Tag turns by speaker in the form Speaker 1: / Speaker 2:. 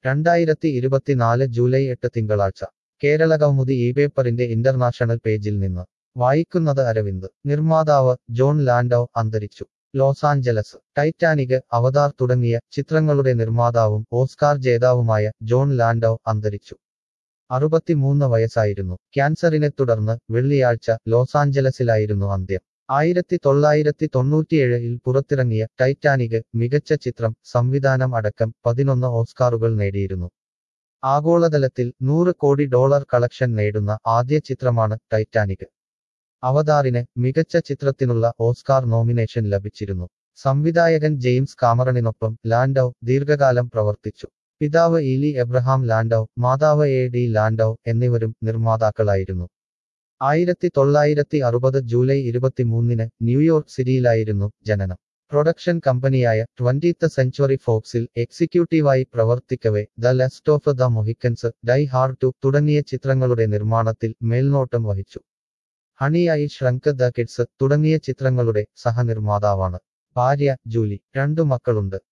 Speaker 1: രണ്ടായിരത്തി ഇരുപത്തിനാല് ജൂലൈ എട്ട് തിങ്കളാഴ്ച കേരള കൗമുദി ഈ പേപ്പറിന്റെ ഇന്റർനാഷണൽ പേജിൽ നിന്ന് വായിക്കുന്നത് അരവിന്ദ് നിർമ്മാതാവ് ജോൺ ലാൻഡൌ അന്തരിച്ചു ലോസ് ആഞ്ചലസ് ടൈറ്റാനിക് അവതാർ തുടങ്ങിയ ചിത്രങ്ങളുടെ നിർമ്മാതാവും ഓസ്കാർ ജേതാവുമായ ജോൺ ലാൻഡൌ അന്തരിച്ചു അറുപത്തിമൂന്ന് വയസ്സായിരുന്നു ക്യാൻസറിനെ തുടർന്ന് വെള്ളിയാഴ്ച ലോസ് ആഞ്ചലസിലായിരുന്നു അന്ത്യം ആയിരത്തി തൊള്ളായിരത്തി തൊണ്ണൂറ്റിയേഴിൽ പുറത്തിറങ്ങിയ ടൈറ്റാനിക് മികച്ച ചിത്രം സംവിധാനം അടക്കം പതിനൊന്ന് ഓസ്കാറുകൾ നേടിയിരുന്നു ആഗോളതലത്തിൽ നൂറ് കോടി ഡോളർ കളക്ഷൻ നേടുന്ന ആദ്യ ചിത്രമാണ് ടൈറ്റാനിക് അവതാറിന് മികച്ച ചിത്രത്തിനുള്ള ഓസ്കാർ നോമിനേഷൻ ലഭിച്ചിരുന്നു സംവിധായകൻ ജെയിംസ് കാമറണിനൊപ്പം ലാൻഡൌ ദീർഘകാലം പ്രവർത്തിച്ചു പിതാവ് ഈലി എബ്രഹാം ലാൻഡൌ മാതാവ് എ ഡി ലാൻഡൌ എന്നിവരും നിർമ്മാതാക്കളായിരുന്നു ആയിരത്തി തൊള്ളായിരത്തി അറുപത് ജൂലൈ ഇരുപത്തിമൂന്നിന് ന്യൂയോർക്ക് സിറ്റിയിലായിരുന്നു ജനനം പ്രൊഡക്ഷൻ കമ്പനിയായ ട്വന്റീത്ത് സെഞ്ചുറി ഫോക്സിൽ എക്സിക്യൂട്ടീവായി പ്രവർത്തിക്കവേ the last of the Mohicans die hard two തുടങ്ങിയ ചിത്രങ്ങളുടെ നിർമ്മാണത്തിൽ മേൽനോട്ടം വഹിച്ചു honey I shrunk the kids തുടങ്ങിയ ചിത്രങ്ങളുടെ സഹനിർമ്മാതാവാണ് ഭാര്യ ജൂലി രണ്ടു മക്കളുണ്ട്